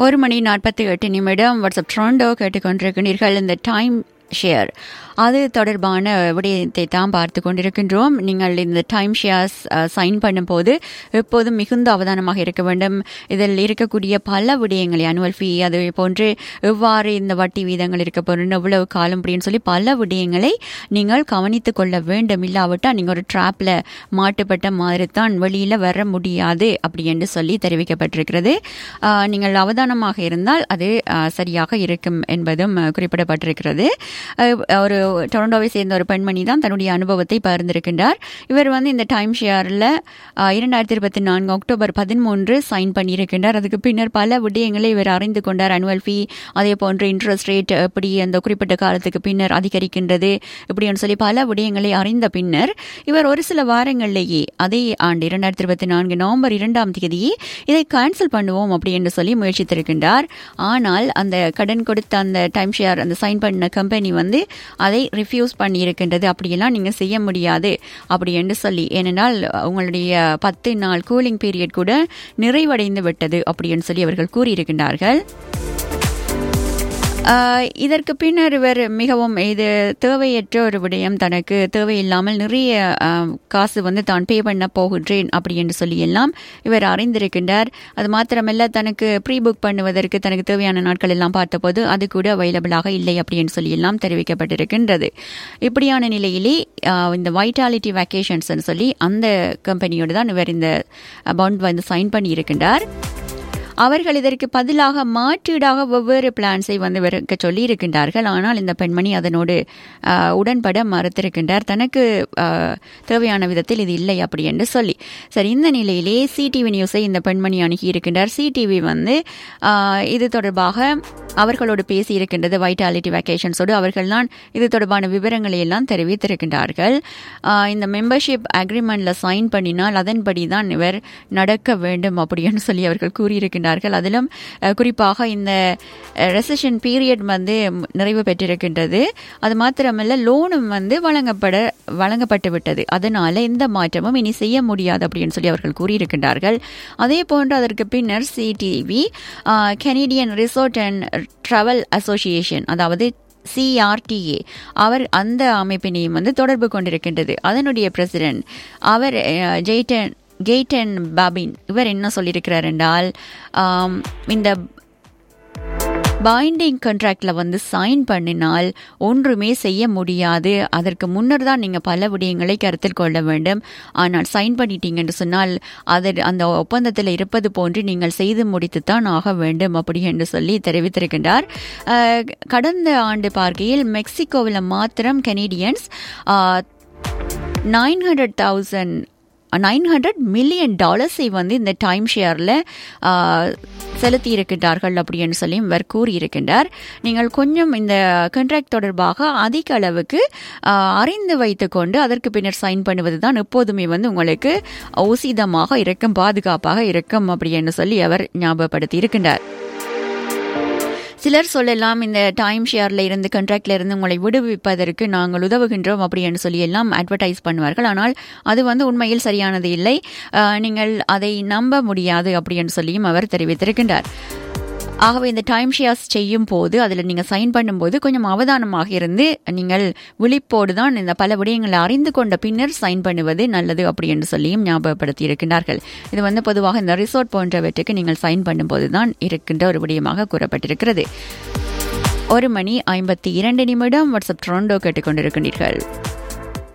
ஒரு மணி நாற்பத்தி எட்டு நிமிடம் வாட்ஸ்அப் ட்ரோண்டோ கேட்டுக்கொண்டிருக்கிறீர்கள் இந்த டைம் ஷேர் அது தொடர்பான விடயத்தை தான் பார்த்து கொண்டிருக்கின்றோம் நீங்கள் இந்த டைம் ஷேர்ஸ் சைன் பண்ணும்போது எப்போதும் மிகுந்த அவதானமாக இருக்க வேண்டும் இதில் இருக்கக்கூடிய பல விடயங்களை அனுவல் ஃபீ அது போன்று எவ்வாறு இந்த வட்டி வீதங்கள் இருக்க போகிறது எவ்வளவு காலம் அப்படின்னு சொல்லி பல விடயங்களை நீங்கள் கவனித்து கொள்ள வேண்டும் இல்லாவிட்டால் நீங்கள் ஒரு ட்ராப்பில் மாட்டுப்பட்ட மாதிரி தான் வெளியில் வர முடியாது அப்படி என்று சொல்லி தெரிவிக்கப்பட்டிருக்கிறது ஆஹ், நீங்கள் அவதானமாக இருந்தால் அது ஆஹ், சரியாக இருக்கும் என்பதும் ஆஹ், குறிப்பிடப்பட்டிருக்கிறது ஆஹ், ஒரு டொரண்டோவை சேர்ந்த ஒரு பெண்மணி தான் தன்னுடைய அனுபவத்தை பகிர்ந்திருக்கின்றார் இவர் வந்து இந்த டைம் ஷேரில் இரண்டாயிரத்தி இருபத்தி நான்கு அக்டோபர் பதிமூன்று சைன் பண்ணியிருக்கின்றார் அதுக்கு பின்னர் பல விடயங்களை இவர் அறிந்து கொண்டார் அனுவல் ஃபீ அதே போன்று இன்ட்ரெஸ்ட் ரேட் எப்படி அந்த குறிப்பிட்ட காலத்துக்கு பின்னர் அதிகரிக்கின்றது இப்படின்னு சொல்லி பல விடயங்களை அறிந்த பின்னர் இவர் ஒரு சில வாரங்களிலேயே அதே ஆண்டு இரண்டாயிரத்தி இருபத்தி நான்கு நவம்பர் இரண்டாம் தேதியே இதை கேன்சல் பண்ணுவோம் அப்படி என்று சொல்லி முயற்சித்திருக்கின்றார் ஆனால் அந்த கடன் கொடுத்த அந்த டைம் ஷேர் அந்த சைன் பண்ண கம்பெனி வந்து அதை ரிஃப்யூஸ் பண்ணியிருக்கின்றது அப்படியெல்லாம் நீங்கள் செய்ய முடியாது அப்படி என்று சொல்லி ஏனென்றால் உங்களுடைய பத்து நாள் கூலிங் பீரியட் கூட நிறைவடைந்து விட்டது அப்படின்னு சொல்லி அவர்கள் கூறியிருக்கின்றார்கள் ஆஹ் இதற்கு பின்னர் இவர் மிகவும் இது தேவையற்ற ஒரு விடயம் தனக்கு தேவையில்லாமல் நிறைய ஆஹ், காசு வந்து தான் பே பண்ண போகின்றேன் அப்படி என்று சொல்லி எல்லாம் இவர் அறிந்திருக்கின்றார் அது மாத்திரமல்ல தனக்கு ப்ரீ புக் பண்ணுவதற்கு தனக்கு தேவையான நாட்கள் எல்லாம் பார்த்தபோது அது கூட அவைலபிளாக இல்லை அப்படின்னு சொல்லி எல்லாம் தெரிவிக்கப்பட்டிருக்கின்றது இப்படியான நிலையிலே ஆஹ், இந்த வைட்டாலிட்டி வெக்கேஷன்ஸ் சொல்லி அந்த கம்பெனியோடு தான் இவர் இந்த பாண்ட் வந்து சைன் பண்ணியிருக்கின்றார் அவர்கள் இதற்கு பதிலாக மாற்றீடாக வெவ்வேறு பிளான்ஸை வந்து விற்க சொல்லி இருக்கின்றார்கள் ஆனால் இந்த பெண்மணி அதனோடு ஆஹ், உடன்பட மறுத்திருக்கின்றார் தனக்கு ஆஹ், தேவையான விதத்தில் இது இல்லை அப்படி என்று சொல்லி சரி இந்த நிலையிலே சிடிவி நியூஸை இந்த பெண்மணி அணுகி இருக்கின்றார் சிடிவி வந்து ஆஹ், இது தொடர்பாக அவர்களோடு பேசி இருக்கின்றது வைட்டாலிட்டி வெக்கேஷன்ஸோடு அவர்கள் தான் இது தொடர்பான விவரங்களை எல்லாம் தெரிவித்திருக்கின்றார்கள் ஆஹ், இந்த மெம்பர்ஷிப் அக்ரிமெண்ட்ல சைன் பண்ணினால் அதன்படி தான் இவர் நடக்க வேண்டும் அப்படின்னு சொல்லி அவர்கள் கூறியிருக்கின்றார்கள் அதிலும் அஹ், குறிப்பாக இந்த ரெசஷன் பீரியட் வந்து நிறைவு பெற்றிருக்கின்றது அது மாத்திரமல்ல லோனும் வந்து வழங்கப்பட வழங்கப்பட்டு விட்டது அதனால எந்த மாற்றமும் இனி செய்ய முடியாது அப்படின்னு சொல்லி அவர்கள் கூறியிருக்கின்றார்கள் அதே போன்று அதற்கு பின்னர் CTV Canadian resort and travel association அதாவது சிஆர்டிஏ அவர் அந்த அமைப்பினையும் வந்து தொடர்பு கொண்டிருக்கின்றது அதனுடைய பிரசிடென்ட் அவர் அஹ், ஜெய்டன் கெய்டன் பாபின் இவர் என்ன சொல்லியிருக்கிறார் என்றால் ஆம், இந்த பைண்டிங் கான்ட்ராக்டில் வந்து சைன் பண்ணினால் ஒன்றுமே செய்ய முடியாது அதற்கு முன்னர் தான் நீங்கள் பல விடயங்களை கருத்தில் கொள்ள வேண்டும் ஆனால் சைன் பண்ணிட்டீங்கன்னு சொன்னால் அது அந்த ஒப்பந்தத்தில் இருப்பது போன்று நீங்கள் செய்து முடித்து தான் ஆக வேண்டும் அப்படி என்று சொல்லி தெரிவித்திருக்கின்றார் அஹ், கடந்த ஆண்டு பார்க்கையில் மெக்சிகோவில் மாத்திரம் Canadians nine hundred thousand nine hundred million டாலர்ஸை வந்து இந்த டைம் ஷேரில் செலுத்தி இருக்கின்றார்கள் அப்படின்னு சொல்லி இவர் கூறியிருக்கின்றார் நீங்கள் கொஞ்சம் இந்த கான்ட்ராக்ட் தொடர்பாக அதிக அளவுக்கு ஆஹ், அறிந்து வைத்துக்கொண்டு அதற்கு பின்னர் சைன் பண்ணுவது தான் எப்போதுமே வந்து உங்களுக்கு உசிதமாக இருக்கும் பாதுகாப்பாக இருக்கும் அப்படின்னு சொல்லி அவர் ஞாபகப்படுத்தி இருக்கின்றார் சிலர் சொல்லலாம் இந்த டைம் ஷேர்ல இருந்து கண்ட்ராக்ட்ல இருந்து உங்களை விடுவிப்பதற்கு நாங்கள் உதவுகின்றோம் அப்படின்னு சொல்லி எல்லாம் அட்வர்டைஸ் பண்ணுவார்கள் ஆனால் அது வந்து உண்மையில் சரியானது இல்லை அஹ், நீங்கள் அதை நம்ப முடியாது அப்படின்னு சொல்லியும் அவர் தெரிவித்திருக்கின்றார் ஆகவே இந்த டைம் ஷேர்ஸ் செய்யும் போது அதில் நீங்கள் சைன் பண்ணும்போது கொஞ்சம் அவதானமாக இருந்து நீங்கள் விழிப்போடு தான் இந்த பல விடயங்களை அறிந்து கொண்ட பின்னர் சைன் பண்ணுவது நல்லது அப்படி என்று சொல்லியும் ஞாபகப்படுத்தி இருக்கின்றார்கள் இது வந்து பொதுவாக இந்த ரிசோர்ட் போன்றவற்றுக்கு நீங்கள் சைன் பண்ணும்போது தான் இருக்கின்ற ஒரு விடயமாக கூறப்பட்டிருக்கிறது ஒரு மணி ஐம்பத்தி இரண்டு நிமிடம் வாட்ஸ்அப் ட்ரோண்டோ கேட்டுக்கொண்டிருக்கின்றீர்கள்